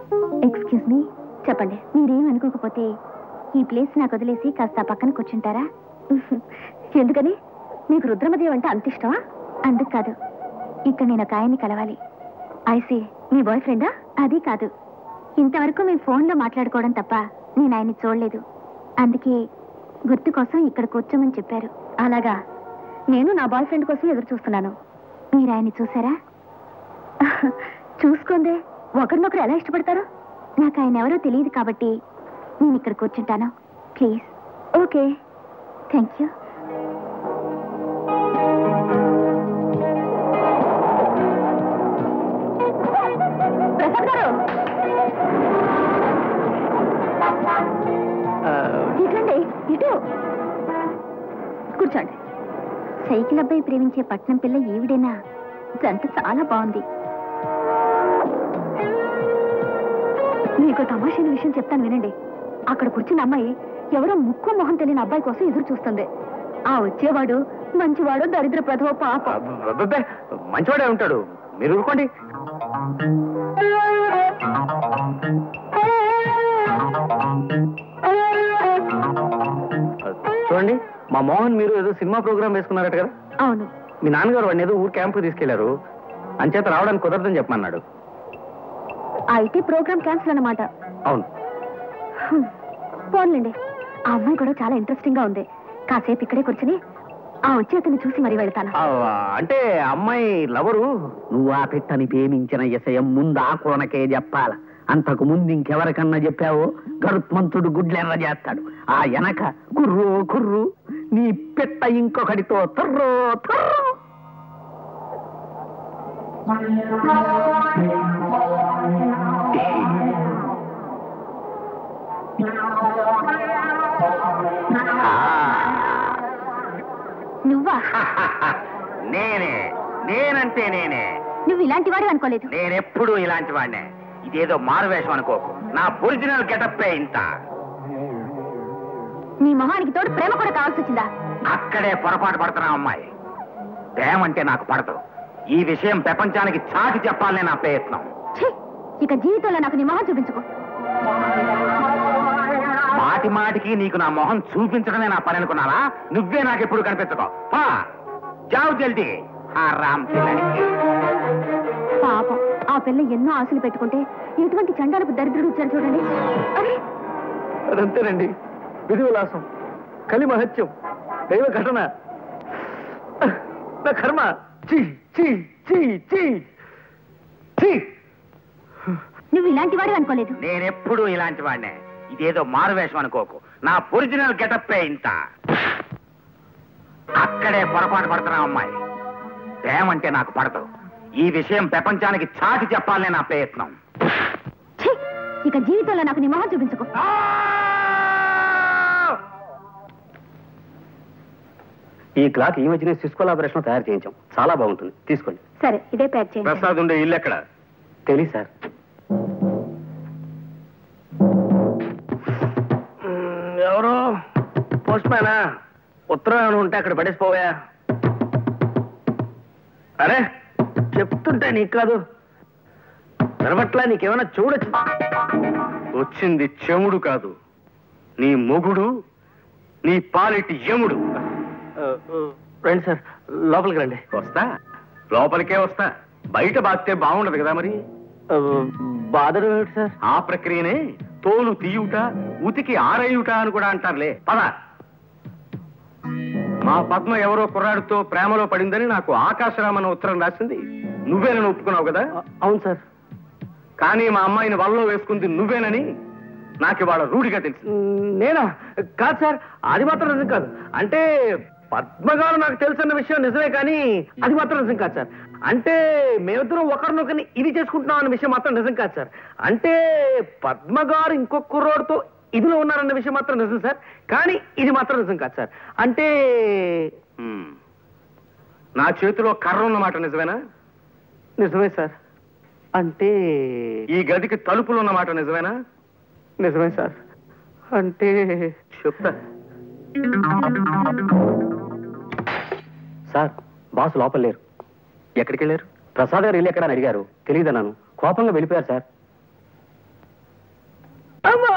Excuse me చెప్పండి మీరేం అనుకోకపోతే ఈ ప్లేస్ నాకు వదిలేసి కాస్త పక్కన కూర్చుంటారా ఎందుకని మీకు రుద్రమదేవి అంటే అంత ఇష్టమా అందుకు కాదు ఇక్కడ నేను ఒక ఆయన్ని కలవాలి ఐసి మీ బాయ్ ఫ్రెండా అది కాదు ఇంతవరకు మీ ఫోన్లో మాట్లాడుకోవడం తప్ప నేను ఆయన్ని చూడలేదు అందుకే గుర్తు కోసం ఇక్కడ కూర్చోమని చెప్పారు అలాగా నేను నా బాయ్ ఫ్రెండ్ కోసం ఎదురు చూస్తున్నాను మీరు ఆయన్ని చూసారా చూసుకోండి ఒకరినొకరు ఎలా ఇష్టపడతారు నాకు ఆయన ఎవరో తెలియదు కాబట్టి నేను ఇక్కడ కూర్చుంటాను please okay thank you Prasad గారు ఇట్లండి ఇటు కూర్చోండి సైకిల్ అబ్బాయి ప్రేమించే పట్నం పిల్ల ఈవిడేనా జంట చాలా బాగుంది మీకు తమాషైన విషయం చెప్తాను వినండి అక్కడ కూర్చున్న అమ్మాయి ఎవరో ముక్కు మొహం తెలియని అబ్బాయి కోసం ఎదురు చూస్తుంది ఆ వచ్చేవాడు మంచివాడు దరిద్ర ప్రధవ పాప అబ్బబ్బే, మంచివాడే ఉంటాడు మీరు ఊరుకోండి చూడండి మా మోహన్ మీరు ఏదో సినిమా ప్రోగ్రామ్ వేసుకున్నారట కదా అవును మీ నాన్నగారు వాడిని ఏదో ఊరు క్యాంపు తీసుకెళ్లారు అంచేత రావడానికి కుదరదని చెప్పమన్నాడు అయితే ప్రోగ్రామ్ క్యాన్సిల్ అన్నమాట అవును హ్మ్. పోన్లేండి ఆ అమ్మాయి కూడా చాలా ఇంట్రెస్టింగ్ గా ఉంది కాసేపు ఇక్కడే కూర్చుని ఆ వచ్చి అతన్ని చూసి మరీ వెళ్తాను ఆ, అంటే అమ్మాయి లవరు నువ్వు ఆ పెట్టని ప్రేమించిన విషయం ముందు ఆ కోనకే చెప్పాల అంతకు ముందు ఇంకెవరికన్నా చెప్పావో గరుత్మంతుడు గుడ్లెర్ర చేస్తాడు ఆ వెనక కుర్రు కుర్రు నీ పెట్ట ఇంకొకటితో తర్రో తర్రో నువ్వా నేనే నేనంటే నేనే నువ్వు ఇలాంటి వాడు అనుకోలేదు నేనెప్పుడు ఇలాంటి వాడినే ఇదేదో మారువేషం అనుకోకు నా ఒరిజినల్ గెటప్పే ఇంత నీ మొహానికి తోడు ప్రేమ కూడా కావాల్సి వచ్చిందా అక్కడే పొరపాటు పడుతున్నా అమ్మాయి ప్రేమ అంటే నాకు పడదు ఈ విషయం ప్రపంచానికి చాటి చెప్పాలనే నా ప్రయత్నం ఛీ! ఇక జీవితంలో నాకు నీ మొహం చూపించుకో మాటి మాటికి నీకు నా మొహం చూపించడమే నా పని అనుకున్నావా నువ్వే నాకు ఎప్పుడు కనిపించకో పా జావు జల్దీ ఆ రామ్ పిల్లడికి పాపం ఆ పిల్ల ఎన్నో ఆశలు పెట్టుకుంటే ఎటువంటి చండాలకు దరిద్రుడు వచ్చాడు చూడండి అరే అదంతేనండి విధి విలాసం కలి మహత్యం దైవ ఘటన నా కర్మ చీ చీ చీ చీ చీ నువ్వు ఇలాంటి వాడు అనుకోలేదు నేనెప్పుడు ఇలాంటి వాడినే ఇదేదో మారువేషం అనుకోకు నా ఒరిజినల్ గెటప్పే ఇంత అక్కడే పొరపాటు పడుతున్నా అమ్మాయి ప్రేమ అంటే నాకు పడదు ఈ విషయం ప్రపంచానికి చాటి చెప్పాలనే నా ప్రయత్నం ఛీ! ఇక జీవితంలో నాకు నీ మొహం చూపించుకో ఈ క్లాక్ ఈ మధ్యనే సిస్కో లాబరేషన్ తయారు చేయించాం చాలా బాగుంటుంది తీసుకోండి సరే ఇదే ప్యాక్ చేయండి ప్రసాద్ ఉండే ఇల్లు ఎక్కడ తెలియదు సార్ ఎవరో పోస్ట్ మ్యానా ఉత్తరం ఉంటే అక్కడ పడేసిపోవా అరే చెప్తుంటే నీకు కాదు వినబట్లా నీకేమైనా చూడొచ్చు వచ్చింది చెముడు కాదు నీ మొగుడు నీ పాలిటి యముడు రండి సార్ లోపలికి రండి వస్తా లోపలికే వస్తా బయట బాగితే బాగుండదు కదా మరి బాధలు ఏమిటి సార్ ఆ ప్రక్రియనే తోలు తీయుట ఉతికి ఆరేయుట అని కూడా అంటారులే పద మా పద్మ ఎవరో కుర్రాడితో ప్రేమలో పడిందని నాకు ఆకాశరామన్న ఉత్తరం రాసింది నువ్వేనని ఒప్పుకున్నావు కదా అవును సార్ కానీ మా అమ్మాయిని వల్లో వేసుకుంది నువ్వేనని నాకు ఇవాళ రూఢిగా తెలుసు నేనా కాదు సార్ అది మాత్రం నిజం కాదు అంటే పద్మగారు నాకు తెలుసన్న విషయం నిజమే కానీ అది మాత్రం నిజం కాదు సార్ అంటే మేమిద్దరం ఒకరినొకరిని ఇది చేసుకుంటున్నాం అన్న విషయం మాత్రం నిజం కాదు సార్ అంటే పద్మగారు ఇంకొక కుర్రోడితో ఇదిలో ఉన్నారన్న విషయం మాత్రం నిజం సార్ కానీ ఇది మాత్రం నిజం కాదు సార్ అంటే నా చేతిలో కర్ర ఉన్నమాట నిజమేనా నిజమే సార్ అంటే ఈ గదికి తలుపులు ఉన్నమాట నిజమేనా నిజమే సార్ అంటే చెప్తా సార్ బాస్ లోపల లేరు ఎక్కడికి వెళ్ళారు ప్రసాద్ గారు ఇల్లు ఎక్కడ అని అడిగారు తెలియదన్నాను కోపంగా వెళ్ళిపోయారు సార్ అమ్మా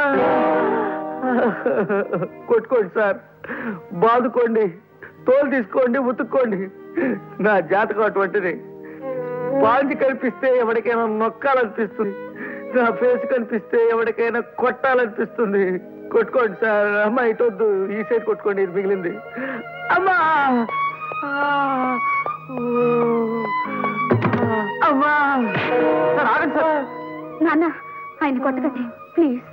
కొట్టుకోండి సార్ బాదుకోండి తోలు తీసుకోండి ఉతుక్కోండి నా జాతకం అటువంటిది పాంచి కనిపిస్తే ఎవరికైనా నొక్కాలనిపిస్తుంది నా ఫేస్ కనిపిస్తే ఎవరికైనా కొట్టాలనిపిస్తుంది కొట్టుకోండి సార్ అమ్మా ఇటొద్దు ఈ సైడ్ కొట్టుకోండి ఇది మిగిలింది అమ్మా ఆ, ఓ, ఆ, అమ్మా సార్ ఆగండి సార్ నాన్న ఆయన కొట్టకండి ప్లీజ్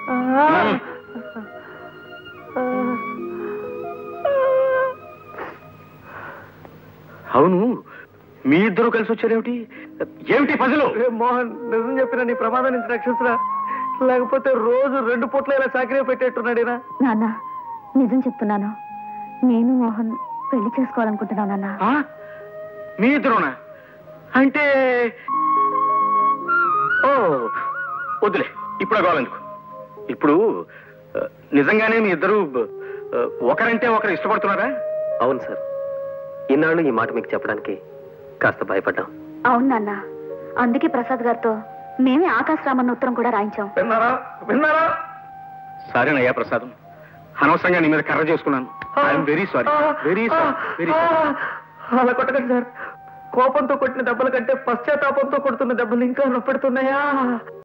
అవును మీ ఇద్దరు కలిసి వచ్చారేమిటి ఏమిటి పజలు మోహన్ నిజం చెప్పిన నీ ప్రమాదం నుంచి రక్షించరా లేకపోతే రోజు రెండు పూట్ల ఇలా చాకరీ పెట్టేట్టున్నాడేనా నాన్న నిజం చెప్తున్నాను నేను మోహన్ పెళ్లి చేసుకోవాలనుకుంటున్నాను నాన్న ఆ? మీ ఇద్దరునా అంటే ఓ వద్దులే ఇప్పుడు కావాలెందుకు ఇప్పుడు ఆ, నిజంగానే మీ ఇద్దరు ఆ, ఒకరంటే ఒకరు ఇష్టపడుతున్నారా అవును సార్ ఇన్నాళ్ళు ఈ మాట మీకు చెప్పడానికి కాస్త భయపడ్డాం అవును నాన్న అందుకే ప్రసాద్ గారితో మేమే ఆకాశరామన్న ఉత్తరం కూడా రాయించాం విన్నారా విన్నారా సరేనయ్యా ప్రసాదం అనవసరంగా నీ మీద కర్ర చేసుకున్నాను I'm very sorry very sorry very అలా కొట్టకండి సార్ కోపంతో కొట్టిన దెబ్బల కంటే పశ్చాత్తాపంతో కొడుతున్న దెబ్బలు ఇంకా నొప్పెడుతున్నాయా